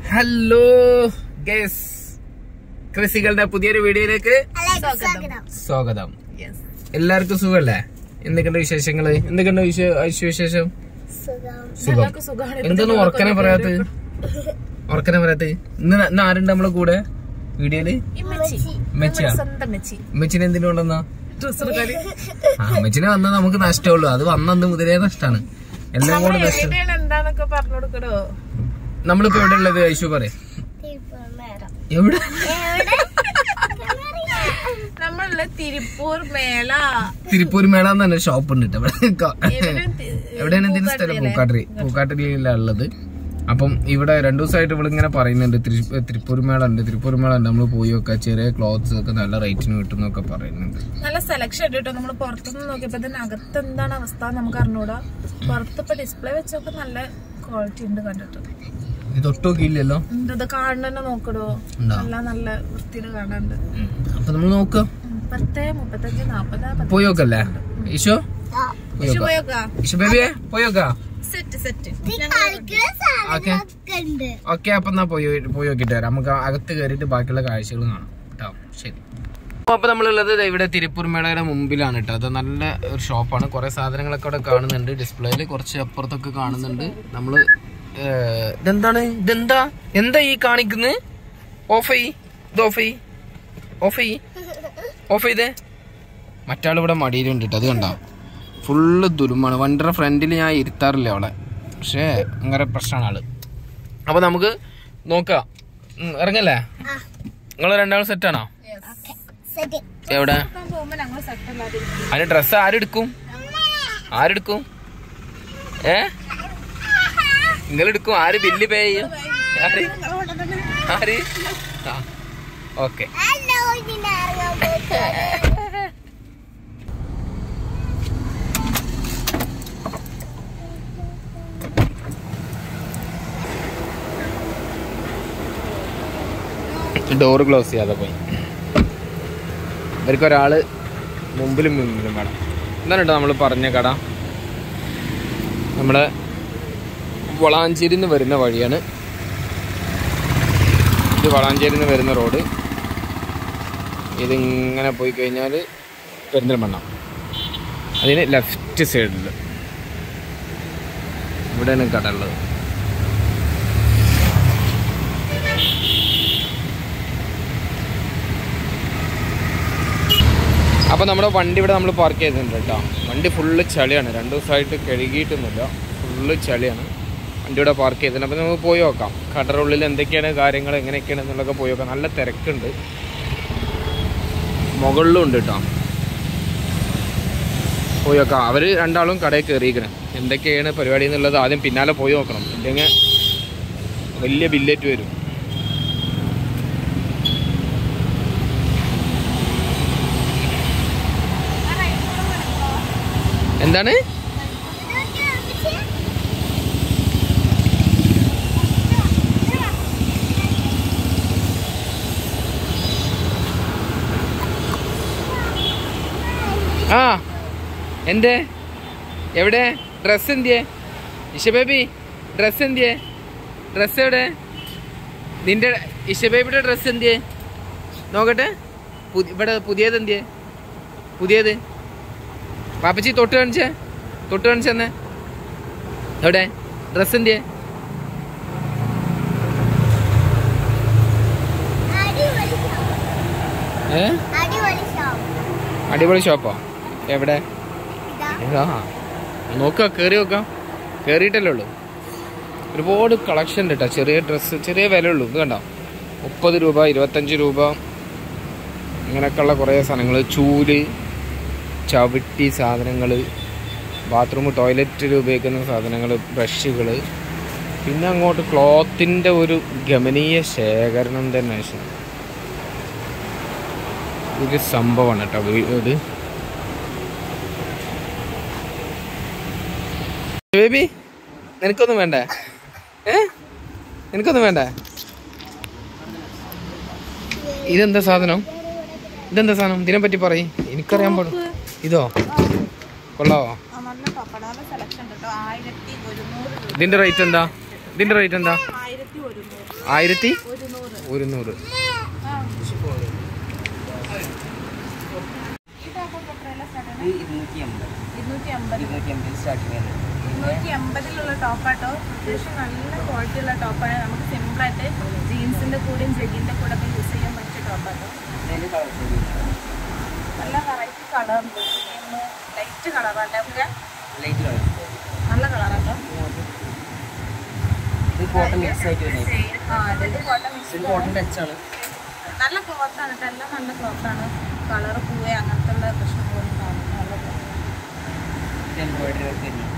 Hello guys കൃഷികളുടെ പുതിയൊരു വീഡിയോയിലേക്ക് സ്വാഗതം എല്ലാവർക്കും സുഖല്ലേ എന്തൊക്കെയുണ്ട് വിശേഷങ്ങള് എന്തൊക്കെയുണ്ട് വിശേ- വിശേഷം സുഖം എന്തൊന്നും ഉറക്കനെ പറയാത്ത ഉറക്കനെ പറയാത്ത ഇന്ന് ഇന്ന് ആരുണ്ട് നമ്മളെ കൂടെ വീഡിയോയില് മെച്ചിയാ മെച്ചിനെ എന്തിനു കൊണ്ടെന്നാ ആ മെച്ചിനെ വന്നാൽ നമുക്ക് നഷ്ടമുള്ളൂ അത് വന്നത് മുതലേ നഷ്ടമാണ് എല്ലാം കൂടെ നഷ്ടം എന്താന്നൊക്കെ പറഞ്ഞു കൊടുക്കണോ നമ്മളിപ്പോ എവിടെ ഉള്ളത് ഐശു പറയും എവിടെ നമ്മളുള്ള തിരുപ്പൂർ മേള തിരുപ്പൂർ മേള എന്ന് പറഞ്ഞ ഷോപ്പ് ഉണ്ട് ട്ടോ ഇവിടെ ക- എവിടെയും തി- എവിടെയാണ് ഇതിന്റെ സ്ഥലം പൂക്കാട്ടിരി പൂക്കാട്ടിരിയിലാണ് ഉള്ളത് അപ്പം ഇവിടെ രണ്ടു ദിവസമായിട്ട് ഇവിടെ ഇങ്ങനെ പറയുന്നുണ്ട് തിരു- തിരുപ്പൂർ മേള ഉണ്ട് തിരുപ്പൂർ മേള ഉണ്ട് നമ്മൾ പോയി വെക്കുക ചെറിയ ക്ലോത്ത്സ് ഒക്കെ നല്ല റേറ്റിന് കിട്ടും എന്നൊക്കെ പറയുന്നുണ്ട് നല്ല സെലക്ഷൻ ഉണ്ട് കേട്ടോ നമ്മൾ പുറത്തുനിന്ന് നോക്കിയപ്പോ ഇതിന് അകത്ത് എന്താണ് അവസ്ഥ നമുക്ക് അറിഞ്ഞൂടാ പുറത്തിപ്പോ ഡിസ്പ്ലേ വെച്ചൊക്കെ നല്ല ക്വാളിറ്റി ഉണ്ട് കണ്ടിട്ട് ഇത് ഒട്ടുമൊക്കെ എന്ത് ഇത് കാണുന്നെ നോക്കടോ ഉണ്ടോ? നല്ല നല്ല വൃത്തിയിൽ കാണാനുണ്ട് അപ്പൊ നമ്മൾ നോക്കാം പത്ത് മുപ്പത്തഞ്ച് നാപ്പത് പോയി നോക്കല്ലേ ഈശോ പോയി നോക്കാം പോയോക്കാ ഈശോ ബേബിയെ പോയി നോക്കാം സെറ്റ് സെറ്റ് ഓക്കെ ഓക്കെ അപ്പൊ എന്നാ പോയി പോയി നോക്കിട്ട് വരാം നമുക്ക് അകത്ത് കയറിയിട്ട് ബാക്കിയുള്ള കാഴ്ചകൾ കാണാം കേട്ടോ ശരി അപ്പൊ നമ്മളുള്ളത് ദേ ഇവിടെ തിരുപ്പൂർ മേളയുടെ മുമ്പിലാണ് കേട്ടോ അത് നല്ല ഒരു ഷോപ്പാണ് കുറെ സാധനങ്ങളൊക്കെ അവിടെ കാണുന്നുണ്ട് ഡിസ്പ്ലേയിൽ കുറച്ച് അപ്പുറത്തൊക്കെ കാണുന്നുണ്ട് നമ്മള് ഏഹ്, ഇതെന്താണ് ഇതെന്താ എന്താ ഈ കാണിക്കുന്നത് ഓഫ് ചെയ് ഇത് ഓഫ് ചെയ് ഓഫ് ചെയ് ഓഫ് ചെയ്തേ മറ്റാൾ ഇവിടെ മടിയിലുണ്ട് കേട്ടോ അത് കണ്ടോ ഫുള്ള് ദുരുമാണ് വണ്ടിയുടെ ഫ്രണ്ടിൽ ഞാൻ ഇരുത്താറില്ല അവിടെ പക്ഷേ അങ്ങനെ പ്രശ്നമാണ് ആള് അപ്പൊ നമുക്ക് നോക്കാം ഉം, ഇറങ്ങല്ലേ നിങ്ങൾ രണ്ടാളും സെറ്റാണോ എവിടെ പോകുമ്പോ ഞങ്ങൾ സെറ്റ് അല്ലാതെ അതിന് ഡ്രസ്സ് ആരെടുക്കും ആരെടുക്കും ഏ നിങ്ങൾ എടുക്കും ആര് ബില്ല് പേ ചെയ്യും ആര് ആര് ആ ഓക്കെ ഡോറ് ക്ലോസ് ചെയ്യാതെ പോയി ഇവർക്ക് ഒരാള് മുമ്പിലും മുമ്പിലും വേണം എന്താണ് കേട്ടോ നമ്മൾ പറഞ്ഞ കട നമ്മുടെ വളാഞ്ചേരി നിന്ന് വരുന്ന വഴിയാണ് ഇത് വളാഞ്ചേരി നിന്ന് വരുന്ന റോഡ് ഇതിങ്ങനെ പോയി കഴിഞ്ഞാൽ പെരിന്തൽമണ്ണ അതിന് ലെഫ്റ്റ് സൈഡിൽ ഇവിടെയാണ് കട ഉള്ളത് അപ്പോൾ നമ്മുടെ വണ്ടി ഇവിടെ നമ്മൾ പാർക്ക് ചെയ്തിട്ടുണ്ട് കേട്ടോ വണ്ടി ഫുള്ള് ചളിയാണ് രണ്ട് ദിവസമായിട്ട് കഴുകിയിട്ടൊന്നുമില്ല ഫുള്ള് ചളിയാണ് വണ്ടി ഇവിടെ പാർക്ക് ചെയ്തിട്ടുണ്ട് അപ്പോൾ നമുക്ക് പോയി നോക്കാം കടയുടെ ഉള്ളിൽ എന്തൊക്കെയാണ് കാര്യങ്ങൾ എങ്ങനെയൊക്കെയാണ് എന്നുള്ളതൊക്കെ പോയി നോക്കാം നല്ല തിരക്കുണ്ട് മുകളിലും ഉണ്ട് കേട്ടോ പോയി നോക്കാം അവർ രണ്ടാളും കടയിൽ കയറിയിരിക്കണം എന്തൊക്കെയാണ് പരിപാടി എന്നുള്ളത് ആദ്യം പിന്നാലെ പോയി നോക്കണം ഇല്ലെങ്കിൽ വലിയ ബില്ലറ്റ് വരും എന്താണ് ആ എന്തേ എവിടെ ഡ്രസ് എന്തിയേ ഇഷ ബേബി ഡ്രസ് എന്തിയേ ഡ്രസ് എവിടെ നിന്റെ ഇഷ ബേബിയുടെ ഡ്രസ് എന്തിയേ നോക്കട്ടെ പുതി- ഇവിടെ പുതിയത് എന്തിയേ പുതിയത് പാപ്പച്ചി തൊട്ട് കാണിച്ചേ തൊട്ട് കാണിച്ചെന്നെ എവിടെ ഡ്രസ് എന്തിയേ ഏ അടിപൊളി ഷോപ്പോ എവിടെ ആ നോക്കുക കയറി നോക്കാം കയറിയിട്ടല്ലേ ഉള്ളൂ ഒരുപാട് കളക്ഷൻ ഉണ്ട് കേട്ടോ ചെറിയ ഡ്രസ്സ് ചെറിയ വില ഉള്ളൂ ഇത് കണ്ടോ മുപ്പത് രൂപ ഇരുപത്തഞ്ച് രൂപ അങ്ങനെയൊക്കെയുള്ള കുറേ സാധനങ്ങൾ ചൂല് ചവിട്ടി സാധനങ്ങൾ ബാത്റൂം ടോയ്ലറ്റിൽ ഉപയോഗിക്കുന്ന സാധനങ്ങൾ ബ്രഷുകൾ പിന്നെ അങ്ങോട്ട് ക്ലോത്തിൻ്റെ ഒരു ഗമനീയ ശേഖരണം തന്നെ പക്ഷേ ഒരു സംഭവമാണ് കേട്ടോ വീ- ഇത് ബേബി നിനക്കൊന്നും വേണ്ടേ ഏ നിനക്കൊന്നും വേണ്ടേ ഇതെന്താ സാധനം ഇതെന്താ സാധനം ഇതിനെ പറ്റി പറയും എനിക്കറിയാൻ പാടും ഇതോ കൊള്ളാവോ നല്ല പപ്പടാല സെലക്ഷൻ കേട്ടോ ആയിരത്തി ഒരുന്നൂറ് രൂപ ഇതിന്റെ റേറ്റ് എന്താ ഇതിന്റെ റേറ്റ് എന്താ ആയിരത്തി ഒരുന്നൂറ് ആയിരത്തി ഒരുന്നൂറ് ഒരുന്നൂറ് ആ ഈ ടോപ്പൊക്കെ എത്രയല്ല സ്റ്റാർട്ട് ഇരുന്നൂറ്റി അമ്പത് ഇരുന്നൂറ്റി അമ്പത് ഇരുന്നൂറ്റി അമ്പത് സ്റ്റാർട്ടിങ് വരുന്നത് ഇരുന്നൂറ്റി എൺപതിലുള്ള ടോപ്പാട്ടോ അത്യാവശ്യം നല്ല ക്വാളിറ്റി ഉള്ള ടോപ്പാണ് നമുക്ക് സിമ്പിളായിട്ട് ജീൻസിന്റെ കൂടെയും ജെഗിന്റെ കൂടെ ഒക്കെ യൂസ് ചെയ്യാൻ പറ്റിയ ടോപ്പാട്ടോ അതിൻ്റെ കളർ നല്ല വെറൈറ്റി കളർ ലൈറ്റ് കളറാണ് ഒക്കെ ലൈറ്റ് കളർ നല്ല കളറാട്ടോ ഇത് കോട്ടൺ മിക്സ് ആയിട്ട് വരുന്നത് ആ അതായത് കോട്ടൺ മിക്സ് ഇത് കോട്ടൺ ടച്ച് ആണ് നല്ല ക്ലോത്താണ് കേട്ടോ എല്ലാം നല്ല ക്ലോത്താണ് കളർ പൂവേ അങ്ങനത്തെ ഉള്ള പ്രശ്നങ്ങളൊന്നും കാണുന്നില്ല നല്ല cloth. ഇത് എംബ്രോയിഡറി വർക്ക് വരുന്നത്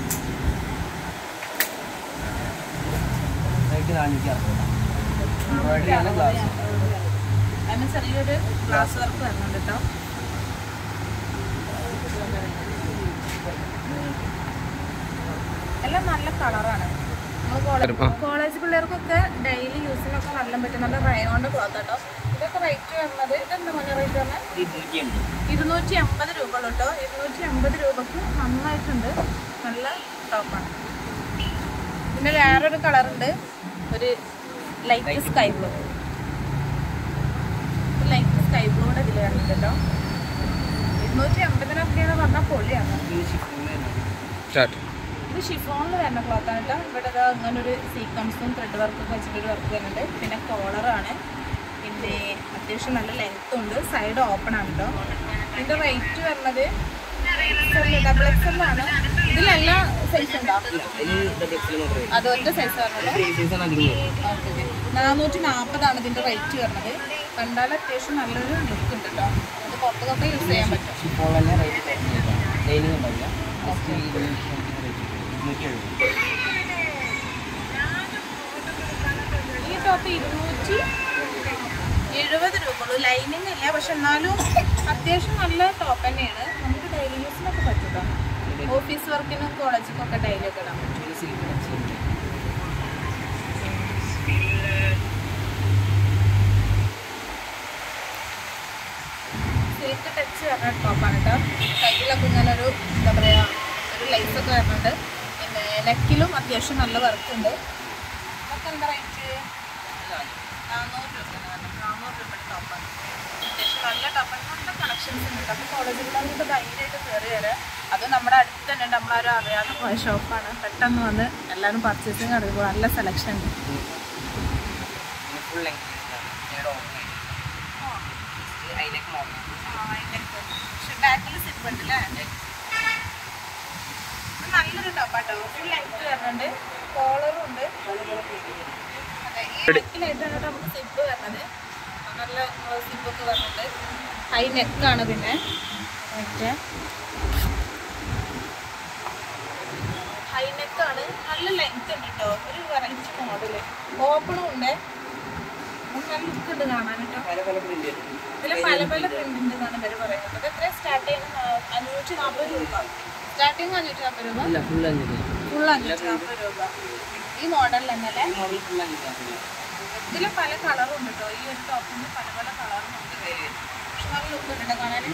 റേറ്റ് നാനൂറ്റി അറുപത് എംബ്രോയിഡറി ആണ് ഗ്ലാസ് അതിന് ചെറിയൊരു ഗ്ലാസ് വർക്ക് വരുന്നുണ്ട് കേട്ടോ എല്ലാം നല്ല കളറാണ് ആ. കോളേജ് പിള്ളേർക്കൊക്കെ ഡെയിലി യൂസിനൊക്കെ നല്ല പറ്റും നല്ല റയോണ്ട് ക്ലോത്ത് കേട്ടോ ഇതൊക്കെ റേറ്റ് വരുന്നത് ഇതെന്താ മോനെ റേറ്റ് വരുന്നത് ഇരുന്നൂറ്റി അമ്പത് ഇരുന്നൂറ്റി അമ്പത് രൂപ കേട്ടോ ഇരുന്നൂറ്റി അമ്പത് രൂപക്ക് നന്നായിട്ടുണ്ട് നല്ല ടോപ്പാണ് പിന്നെ വേറൊരു കളറുണ്ട് ഒരു light sky blue light sky ബ്ലൂടെ ഇതിൽ വരുന്നുണ്ട് കേട്ടോ ഇരുന്നൂറ്റി അമ്പതിനൊക്കെയാണ് പറഞ്ഞാൽ പൊളിയാണ് ഇത് ഷിഫോൺ വരുന്നത് സ്റ്റാർട്ട് ഇത് ഷിഫോണിൽ വരുന്ന ക്ലോത്താണ് കേട്ടോ ഇവിടെ ഇതാ അങ്ങനെ ഒരു സീക്വൻസും ത്രെഡ് വർക്കൊക്കെ വെച്ചിട്ടൊരു വർക്ക് വരുന്നുണ്ട് പിന്നെ കോളറാണ് പിന്നെ അത്യാവശ്യം നല്ല ലെങ്ത്തും ഉണ്ട് സൈഡ് ഓപ്പൺ ആണ് കേട്ടോ ഇതിന്റെ റേറ്റ് വരുന്നത് ഡബിൾ എക്സ് ആണ് ഇതിലെല്ലാ സൈസ് ഉണ്ടാവും അതിന് ഡബിൾ എക്സിൽ മാത്രമേ വരൂ അത് ഒറ്റ സൈസ് പറഞ്ഞല്ലോ ത്രീ സൈസാണ് അധികം വരുന്നത് നാനൂറ്റി നാൽപ്പതാണ് ഇതിന്റെ റേറ്റ് വരുന്നത് കണ്ടാൽ അത്യാവശ്യം നല്ലൊരു ലുക്ക് ഉണ്ട് കേട്ടോ ഇത് പുറത്തൊക്കെ യൂസ് ചെയ്യാൻ പറ്റും ഷിഫോൺ തന്നെ റേറ്റ് കുറഞ്ഞില്ല ലൈനിങ് ഉണ്ടാവില്ല ജസ്റ്റ് ഇരുന്നൂറ്റി സംതിങ് റേറ്റ് ഇരുന്നൂറ്റി എഴുപത് ഈ ടോപ്പ് ഇരുന്നൂറ്റി എഴുപത് രൂപ ഉള്ളൂ ലൈനിങ് ഇല്ല പക്ഷെ എന്നാലും അത്യാവശ്യം നല്ല ടോപ്പ് തന്നെയാണ് നമുക്ക് ഡെയിലി യൂസിനൊക്കെ പറ്റും ഓഫീസ് വർക്കിനും കോളേജിനൊക്കെ ഡെയിലി ഒക്കെ ഇടാൻ പറ്റും ഇത് സിൽക്ക് ടച്ച് ചെയ്യുന്നത് സിൽക്ക് ടച്ച് വരുന്ന ടോപ്പാണ് കേട്ടോ കയ്യിലൊക്കെ ഇങ്ങനെ ഒരു എന്താ പറയുക ഒരു ലൈസ് ഒക്കെ വരുന്നുണ്ട് പിന്നെ നെക്കിലും അത്യാവശ്യം നല്ല വർക്ക് ഉണ്ട് അതൊക്കെ എന്താ റേറ്റ് നാനൂറ് രൂപ നാനൂറ് രൂപയുടെ ടോപ്പാണ് അത്യാവശ്യം നല്ല ടോപ്പാണ് നല്ല കളക്ഷൻസ് ഉണ്ട് അപ്പോൾ കോളേജിൽ നമുക്ക് ധൈര്യമായിട്ട് കയറി വരാം അത് നമ്മുടെ അടുത്ത് തന്നെ ഉണ്ട് നമ്മളാരും അറിയാതെ പോയ ഷോപ്പാണ് പെട്ടെന്ന് വന്ന് എല്ലാവരും പർച്ചേസിങ് നടക്കുമ്പോൾ നല്ല സെലക്ഷൻ ഉണ്ട് ഫുൾ ലെങ്ത് ഇതിനോട് ഓപ്പൺ ആയിട്ട് അതിലേക്ക് മോഡൽ പക്ഷെ ബാക്കിൽ സിപ്പ് ഉണ്ട് അല്ലേ ഇത് നല്ലൊരു ടോപ്പാട്ടോ ഫുൾ ലെങ്ത് വരുന്നുണ്ട് കോളറും ഉണ്ട് അതെ ഈ നെക്കിലായിട്ടാണ് കേട്ടോ നമുക്ക് സിപ്പ് വരുന്നത് നല്ല സിപ്പൊക്കെ വരുന്നുണ്ട് ഹൈ നെക്കാണ് പിന്നെ മറ്റേ ഹൈ നെക്കാണ് നല്ല ലെങ്ത് ഉണ്ട് കേട്ടോ ഒരു വെറൈറ്റി മോഡല് ഓപ്പണും ഉണ്ട് നല്ല ലുക്ക് ഉണ്ട് കാണാൻ കേട്ടോ പല പല പ്രിന്റ് വരുന്നത് ഇതിൽ പല പല പ്രിന്റ് ഉണ്ടെന്നാണ് ഇവര് പറയുന്നത് ഇത് എത്ര സ്റ്റാർട്ട് ചെയ്യുന്നത് അഞ്ഞൂറ്റി നാൽപ്പത് രൂപ സ്റ്റാർട്ടിങ് അഞ്ഞൂറ്റി നാൽപ്പത് രൂപ ഇല്ല ഫുൾ അഞ്ച് ഫുൾ അഞ്ഞൂറ്റി നാൽപ്പത് രൂപ ഈ മോഡൽ തന്നെയല്ലേ ഈ മോഡൽ ഫുൾ അഞ്ച് നാൽപ്പത് ഇതിൽ പല കളറും ഉണ്ട് കേട്ടോ ഈ ഒരു ടോപ്പിന് പല പല കളറും ഉണ്ട് പക്ഷെ നല്ല ലുക്ക് ഉണ്ട് കേട്ടോ കാണാൻ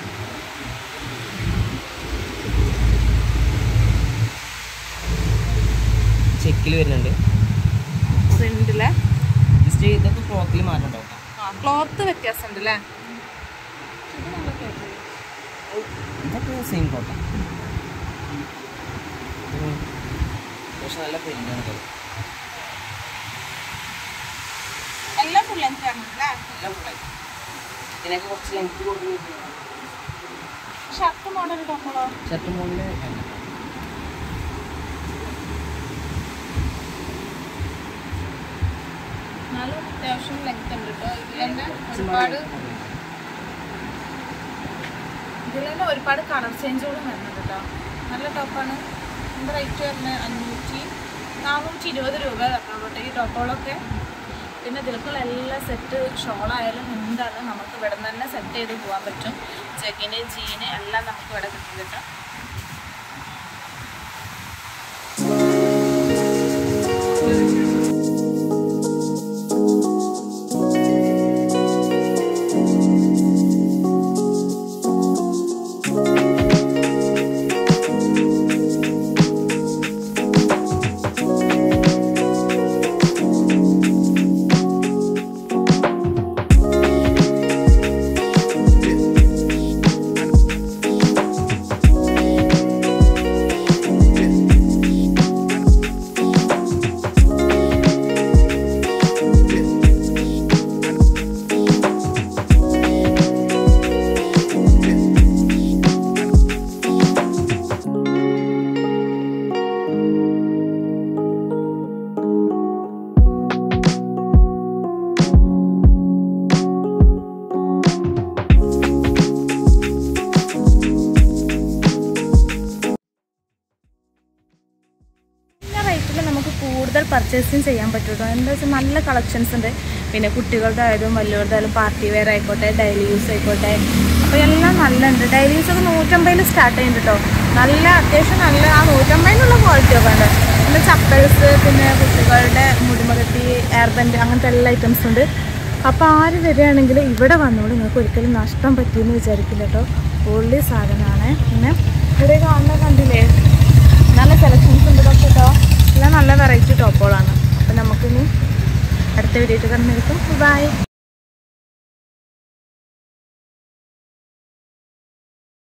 ചെക്കിൽ വരുന്നുണ്ട് പ്രിന്റിലെ ജസ്റ്റ് ഇതൊക്കെ ക്ലോത്തിൽ മാറ്റം ഉണ്ടാവും ആ ക്ലോത്ത് വ്യത്യാസം ഉണ്ട് അല്ലേ ഇതൊക്കെ സെയിം കോട്ടൺ പക്ഷെ നല്ല പ്രിന്റാണ് ഇത് എല്ലാം ഫുൾ ലെങ്ത് ആണ് അല്ലേ എല്ലാം full ആയിട്ട്. ഇതിനൊക്കെ കുറച്ച് ലെങ്ത് കൊടുക്കുന്നു ഷർട്ട് മോഡൽ ടോപ്പുകളോ ഷർട്ട് മോഡല് എന്നാലും അത്യാവശ്യം ലെങ്ത് ഉണ്ട് കേട്ടോ ഇതിൽ തന്നെ ഒരുപാട് ഇതിൽ തന്നെ ഒരുപാട് കളർ ചേഞ്ചുകളും വരുന്നുണ്ട് കേട്ടോ നല്ല ടോപ്പാണ് എന്താ റേറ്റ് വരുന്നത് അഞ്ഞൂറ്റി നാനൂറ്റി ഇരുപത് രൂപ തരണോട്ടെ ഈ ടോപ്പുകളൊക്കെ പിന്നെ ഇതിലേക്കുള്ള എല്ലാ സെറ്റ് ഷോളായാലും എന്താണ് നമുക്ക് ഇവിടെ നിന്ന് തന്നെ സെറ്റ് ചെയ്ത് പോകാൻ പറ്റും ചെക്കിന് ജീന് എല്ലാം നമുക്ക് ഇവിടെ കിട്ടും കേട്ടോ ഷോപ്പിൽ നമുക്ക് കൂടുതൽ പർച്ചേസിങ് ചെയ്യാൻ പറ്റും കേട്ടോ എന്താ വെച്ചാൽ നല്ല കളക്ഷൻസ് ഉണ്ട് പിന്നെ കുട്ടികളുടെ ആയാലും വലിയവരുടെ ആയാലും പാർട്ടി വെയർ ആയിക്കോട്ടെ ഡെയിലി യൂസ് ആയിക്കോട്ടെ അപ്പോൾ എല്ലാം നല്ല ഉണ്ട് ഡെയിലി യൂസ് ഒക്കെ നൂറ്റമ്പതിൽ സ്റ്റാർട്ട് ചെയ്യുന്നുണ്ട് കേട്ടോ നല്ല അത്യാവശ്യം നല്ല ആ നൂറ്റമ്പതിനുള്ള ക്വാളിറ്റി ഒക്കെ ഉണ്ട് പിന്നെ ചപ്പൽസ് പിന്നെ കുട്ടികളുടെ മുടിമകത്തി എയർബൻഡ് അങ്ങനത്തെ എല്ലാ ഐറ്റംസ് ഉണ്ട് അപ്പോൾ ആര് വരികയാണെങ്കിൽ ഇവിടെ വന്നോളൂ നിങ്ങൾക്ക് ഒരിക്കലും നഷ്ടം പറ്റിയെന്ന് വിചാരിക്കില്ല കേട്ടോ പൊള്ളി സാധനമാണ് പിന്നെ ഇവിടെ കാണുന്ന കണ്ടില്ലേ നല്ല സെലക്ഷൻസ് ഉണ്ട് പക്ഷേ കേട്ടോ എല്ലാം നല്ല വെറൈറ്റി ടോപ്പുകളാണ് അപ്പോൾ നമുക്കിനി അടുത്ത വീഡിയോ കണ്ടിരിക്കും ബൈ